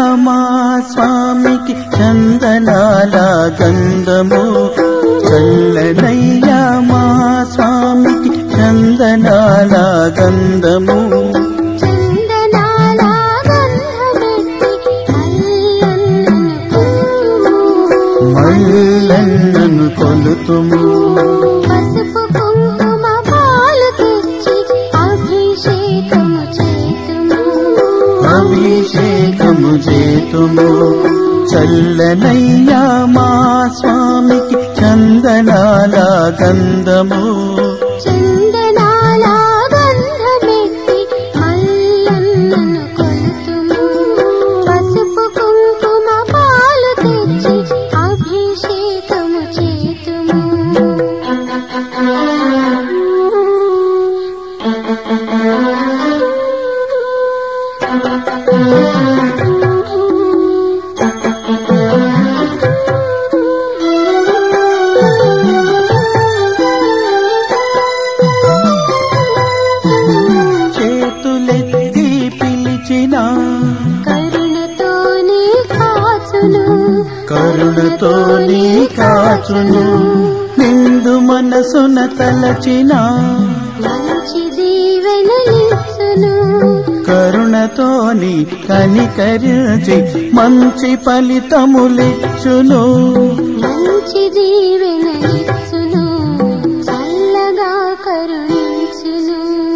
మా స్వామికి చందనాల గంధము చల్లనయ్యా మా స్వామికి చందనాల గంధము చందనాల గంధమెత్తి మల్లన్నను కొలుతుము పసుపు కుంకుమ పాలు తెచ్చి అభిషేకము చేతుము అభిషేకము చేతుము చల్లనయ్యా మా స్వామికి చందనాల గంధము చందనాల గంధమెత్తి మల్లన్నను కొలుతుము పసుపు కుంకుమ పాలు తెచ్చి అభిషేకము చేతుము చేతులెత్తి పిలిచిన కరుణతోనే కాచును కరుణతో నీ కాచును నిండు మనసున తలచిన మంచి దీవెన ఇచ్చును కరుణతోని కనికరించి మంచి ఫలితములిచ్చును మంచి దీవెన ఇచ్చును చల్లగా కరుణించును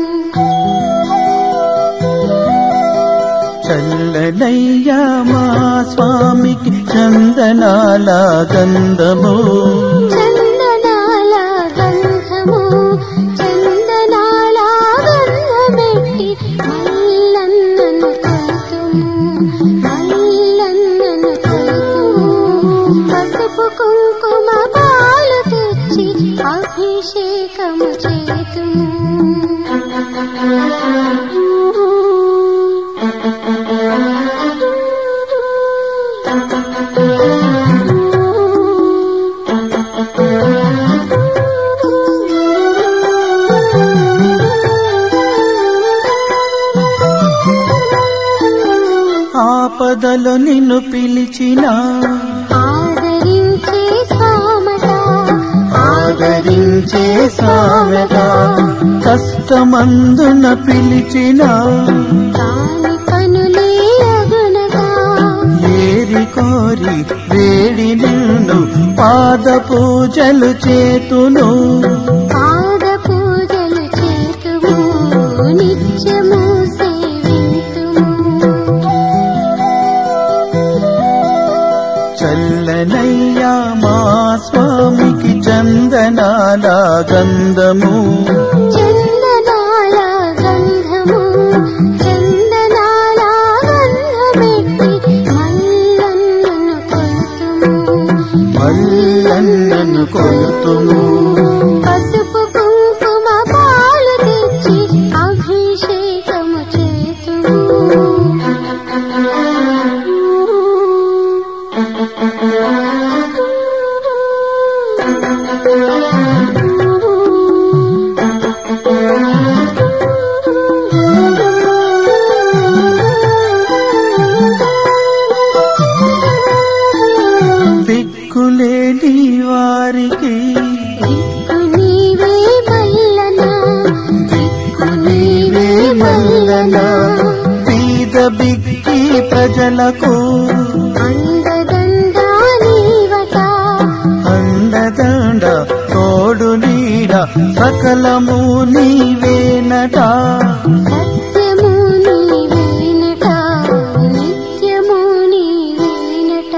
చల్లనయ్యా మా స్వామికి చందనాల గంధము చందనాల గంధము చందనాల గంధమెట్టి మల్లన్నను కొలుతుము మల్లన్నను కొలుతుము పసుపు కుంకుమ పాలు తెచ్చి అభిషేకము చేతుము ఆపదలో నిన్ను పిలిచిన ఆదరించే సామట ఆదరించే సామెగా కష్టమందున పిలిచిన కాని పనులే అగునగా ఏరి కోరి వేడి నిన్ను పాద పూజలు చేతును పాద పూజలు చేతుము నిత్యము సేవింతుము చల్లనయ్యా మా స్వామికి చందనాల గంధము చందనాల గంధము చందనాల గంధమెట్టి మల్లన్నను కొలుతుము మల్లన్నను కొలుతుము పసుపు కుంకుమ పాలు తెచ్చి అభిషేకము చేతుము దిక్కులేని వారికి దిక్కు నీవే మల్లనా దిక్కు నీవే మల్లన బీద బిక్కి ప్రజలకు అండదండా నీవట అండదండ తోడు నీడ సకలము నీవేనట సత్యము నీవేనట నిత్యము నీవేనట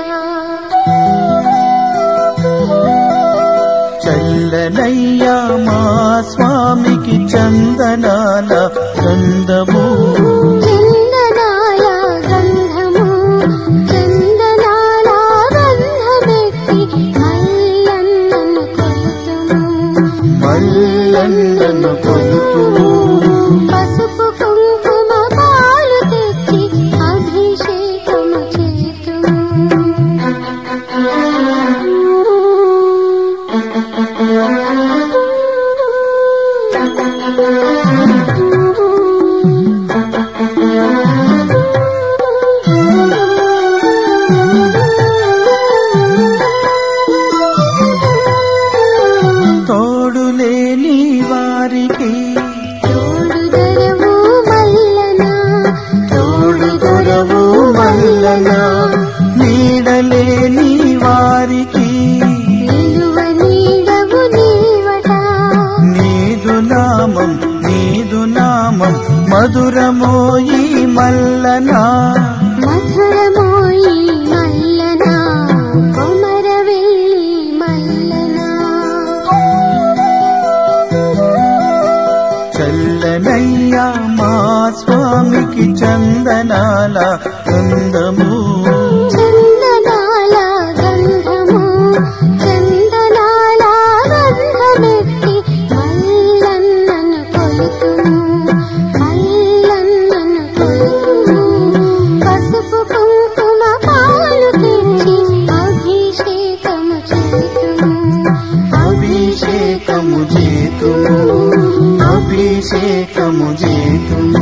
చల్లనయ్యా మా స్వామికి చందనాల గంధము చందనాల గంధము చందనాల గంధమెట్టి మల్లన్నను కొలుతుము మల్లన్నను కొలుతుము పసుపు కుంకుమ పాలు తెచ్చి అభిషేకము చేతుము మల్లనా మధురమోయి మల్లనా కొమరవెల్లి మల్లనా చల్లనయ్యా మా స్వామికి చందనాల గంధము చందనాల గంధము చందనాల గంధమెత్తి మల్లన్నను కొలుతుము మల్లన్నను కొలుతుము పసుపు కుంకుమ పాలు తెచ్చి అభిషేకము చేతుము అభిషేకము చేతుము అభిషేకము చేతుము